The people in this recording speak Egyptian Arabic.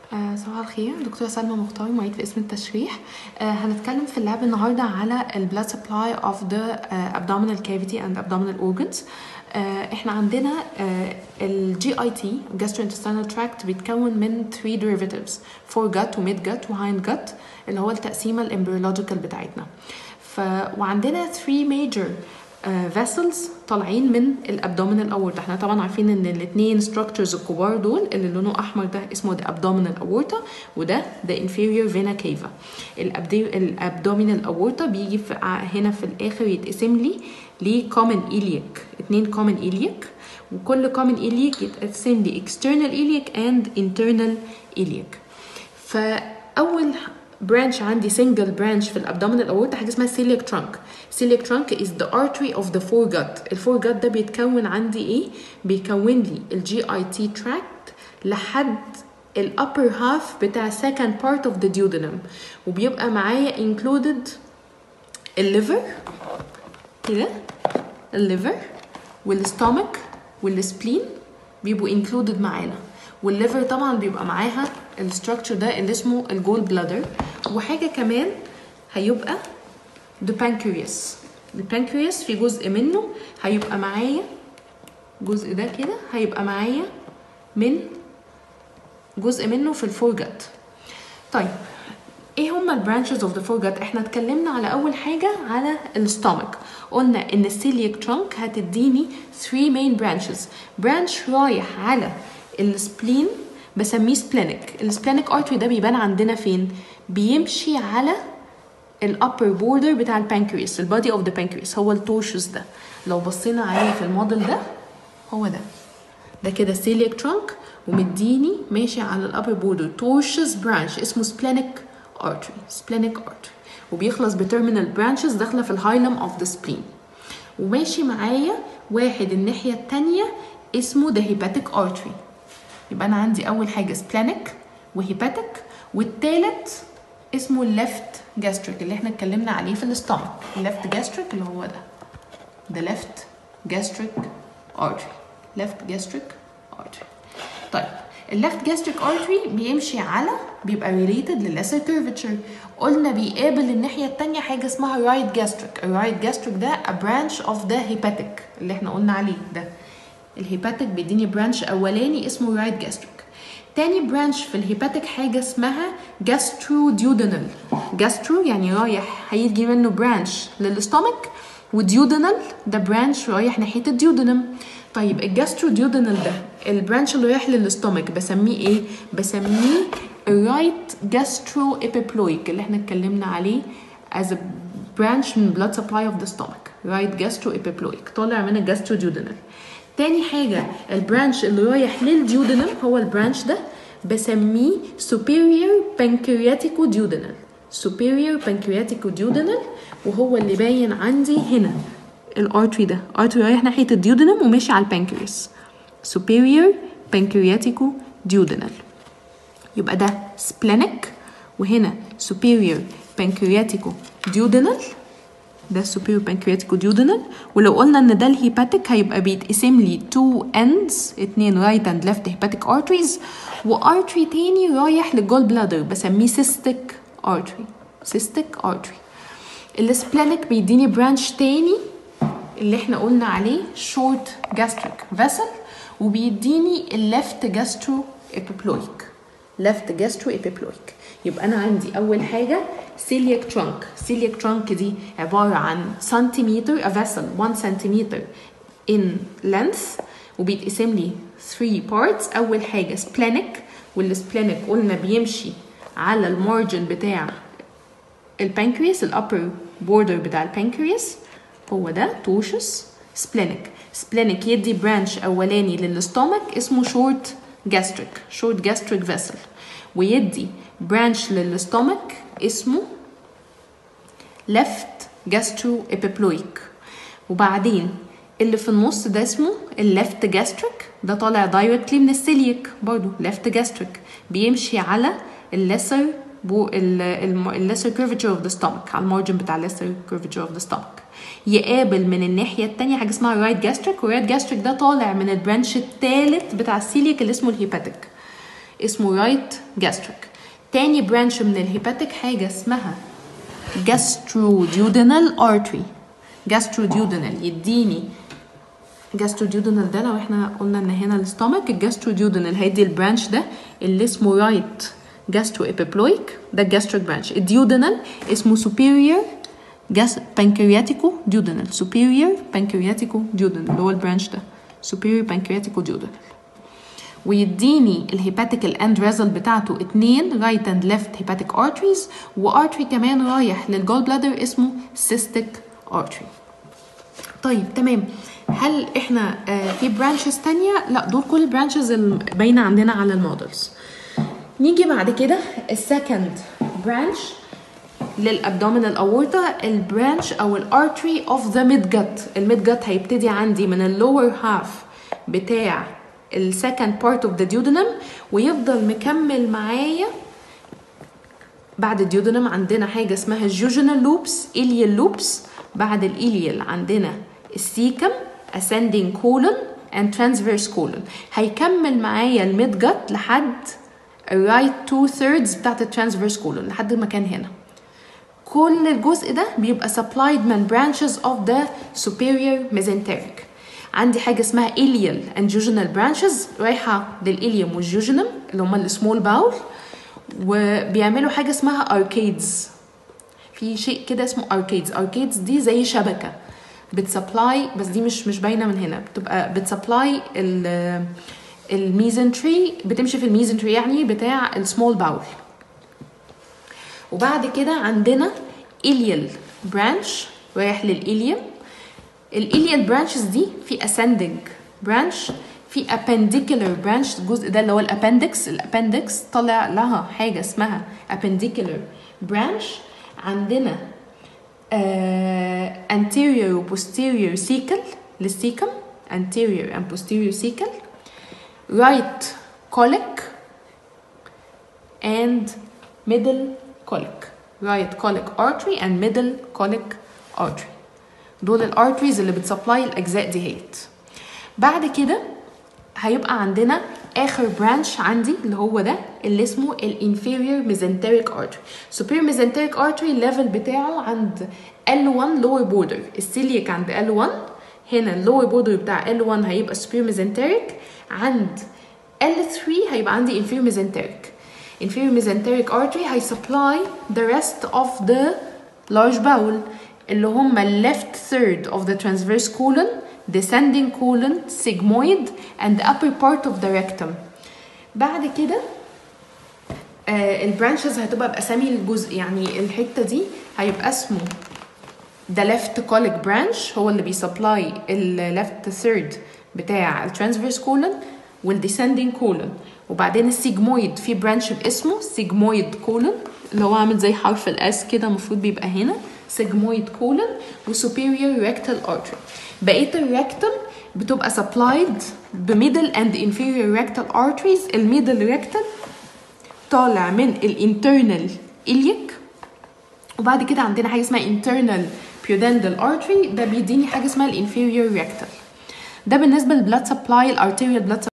آه، صباح الخير دكتورة سلمى مختار معيد في اسم التشريح آه، هنتكلم في اللاب النهاردة على ال blood supply of the uh, abdominal cavity and abdominal organs آه، احنا عندنا ال GIT gastrointestinal tract بيتكون من 3 derivatives foregut و midgut و hindgut اللي هو التقسيمة الامبريولوجيكال بتاعتنا ف وعندنا 3 major فيسلز طالعين من الابدومينال اورتا احنا طبعا عارفين ان الاثنين ستراكشرز الكبار دول اللي لونه احمر ده اسمه ده ابدومينال اورتا وده ده انفيريور فينا كيفا الابدومينال اورتا بيجي في هنا في الاخر يتقسم لي لكومن ايليك اتنين كومن ايليك وكل كومن ايليك يتقسم لي external iliac and internal iliac فاول برانش عندي سنجل برانش في الابدومينال اورتا حاجه اسمها celiac trunk celiac trunk is the artery of the foregut الفورجت ده بيتكون عندي ايه بيكون لي الجي اي تي tract لحد الابر هاف بتاع second part of the duodenum وبيبقى معايا included الليفر كده الليفر والستومك والسبلين بيبقوا included معانا والليفر طبعا بيبقى معاها الستراكشر ده اللي اسمه الجول بلادر وحاجه كمان هيبقى the pancreas البانكرياس في جزء منه هيبقى معايا الجزء ده كده هيبقى معايا من جزء منه في الفورجت طيب ايه هما البرانشز اوف ذا فورجت احنا اتكلمنا على اول حاجه على الستومك قلنا ان السيليك ترانك هتديني 3 مين برانشز برانش رايح على السبلين بسميه سبلينك السبلينك ارتري ده بيبان عندنا فين بيمشي على الابر بوردر بتاع البانكرياس البادي اوف ذا بانكرياس هو التورشس ده لو بصينا عليه في الموديل ده هو ده ده كده سيليك ترانك ومديني ماشي على الابر بوردر تورشس برانش اسمه سبلينك ارتري سبلينك ارتري وبيخلص بتيرمينال برانشز داخله في الهايلم اوف ذا سبلين وماشي معايا واحد الناحيه التانية اسمه ده هيباتيك ارتري يبقى انا عندي اول حاجه سبلينك وهيباتيك والتالت اسمه الليفت جاستريك اللي احنا اتكلمنا عليه في الاستومك الليفت جاستريك اللي هو ده ده ليفت جاستريك ارتري ليفت جاستريك ارتري طيب الليفت جاستريك ارتري بيمشي على بيبقى ريليتد للليسر كيرفتشر قلنا بيقابل الناحيه الثانيه حاجه اسمها رايت جاستريك الرايت جاستريك ده a branch of the hepatic اللي احنا قلنا عليه ده الهيباتيك بيديني برانش اولاني اسمه رايت جاستريك تاني برانش في الهيباتيك حاجه اسمها جاسترو ديودنال جاسترو يعني رايح هيجي منه برانش للاستومك وديودنال ده برانش رايح ناحيه الديودنم طيب الجاسترو ديودنال ده البرانش اللي رايح للاستومك بسميه ايه بسميه الرايت جاسترو ابيبلويك اللي احنا اتكلمنا عليه as a branch من blood supply of the stomach right gastroepiploic طالع من الجاسترو ديودنال تاني حاجة البرانش اللي رايح للديودنم هو البرانش ده بسميه superior pancreatico duodenal superior pancreatico duodenal وهو اللي باين عندي هنا الارتري ده ارتري رايح ناحية الديودنم وماشي على البانكرياس superior pancreatico duodenal يبقى ده splenic وهنا superior pancreatico duodenal ده superior pancreatico duodenal ولو قلنا ان ده الهيباتيك هيبقى بيتقسم لي two ends اتنين right and left hepatic arteries وارتري تاني رايح للجول بلادر بسميه cystic artery cystic artery السبلينك بيديني برانش تاني اللي احنا قلنا عليه short gastric vessel وبيديني الليفت جاسترو ابيبلويك left gastroepiploic يبقى انا عندي اول حاجه celiac trunk celiac trunk دي عباره عن سنتيمتر a vessel 1 سنتيمتر in length وبيتقسم لي 3 parts اول حاجه splenic والسبلينك قلنا بيمشي على المارجن بتاع البانكرياس الابر بوردر بتاع البانكرياس هو ده توشس سبلينك سبلينك يدي برانش اولاني للاستومك اسمه شورت جاستريك شورت جاستريك فيسل ويدي برانش للاستومك اسمه left gastroepiploic وبعدين اللي في النص ده اسمه الليفت جاستريك ده طالع دايركتلي من السيليك برضو ليفت جاستريك بيمشي على الليسر بو الليسر كيرفتشر اوف ذا ستومك على المارجن بتاع الليسر كيرفتشر اوف ذا ستومك يقابل من الناحيه التانية حاجه اسمها رايت جاستريك والرايت جاستريك ده طالع من البرانش الثالث بتاع السيليك اللي اسمه الهيباتيك اسمه رايت جاستريك تاني برانش من الهيباتيك حاجه اسمها جاستروديودينال ارتري جاستروديودينال يديني جاستروديودينال ده لو احنا قلنا ان هنا الاستومك الجاستروديودينال هيدي البرانش ده اللي اسمه رايت جاسترو ابيبلويك ده الجاستريك برانش الديودينال اسمه superior جاس بانكرياتيكو ديودينال superior بانكرياتيكو ديودينال اللي هو البرانش ده superior بانكرياتيكو ديودينال ويديني الهيباتيك اند ريزل بتاعته اتنين رايت اند ليفت هيباتيك ارتريز وارتري كمان رايح للجول بلادر اسمه سيستيك ارتري طيب تمام هل احنا آه في برانشز تانية لا دول كل البرانشز باينه عندنا على المودلز نيجي بعد كده السكند برانش للابدومينال اورتا البرانش او الارتري اوف ذا ميد جت الميد جت هيبتدي عندي من اللور هاف بتاع السكند بارت اوف ذا duodenum ويفضل مكمل معايا بعد الديودنم عندنا حاجة اسمها الجوجنال لوبس إليال لوبس بعد الإليال عندنا السيكم ascending colon and transverse colon هيكمل معايا الميد جت لحد الرايت تو ثيردز بتاعت الترانسفيرس كولون لحد المكان هنا كل الجزء ده بيبقى supplied من branches of the superior mesenteric عندي حاجة اسمها ilial and jejunal branches رايحة للإليوم والجوجنم اللي هما السمول باول وبيعملوا حاجة اسمها arcades في شيء كده اسمه arcades arcades دي زي شبكة بتسبلاي بس دي مش مش باينة من هنا بتبقى بتسبلاي ال الميزنتري بتمشي في الميزنتري يعني بتاع السمول باول وبعد كده عندنا إليال برانش رايح للإليوم الإليال برانشز دي في ascending برانش في appendicular برانش الجزء ده اللي هو الابندكس الابندكس طلع لها حاجة اسمها appendicular برانش عندنا uh, anterior و posterior cecal للسيكم anterior and posterior cecal right colic and middle colic right colic artery and middle colic artery دول الارتريز اللي بتسبلاي الاجزاء ديت بعد كده هيبقى عندنا اخر برانش عندي اللي هو ده اللي اسمه الانفيريور ميزنتريك ارتري superior ميزنتريك ارتري الليفل بتاعه عند L1 lower border السيليك عند L1 هنا اللور بوردر بتاع L1 هيبقى superior mesenteric عند L3 هيبقى عندي inferior mesenteric inferior mesenteric artery هي supply the rest of the large bowel اللي هم left third of the transverse colon descending colon sigmoid and the upper part of the rectum بعد كده آه البرانشز هتبقى باسامي الجزء يعني الحته دي هيبقى اسمه the left colic branch هو اللي بيسبلاي ال left third بتاع الترانسفيرس colon والديسندنج colon وبعدين السيجمويد في برانش باسمه سيجمويد colon اللي هو عامل زي حرف الاس كده المفروض بيبقى هنا سيجمويد colon وسوبيريور rectal artery بقيه الريكتم بتبقى supplied بميدل and inferior rectal arteries الميدل rectal طالع من الانترنال إليك وبعد كده عندنا حاجه اسمها internal pudendal artery ده بيديني حاجه اسمها الانفيريور rectal ده بالنسبه للبلاد سبلاي الارتيريال بلاد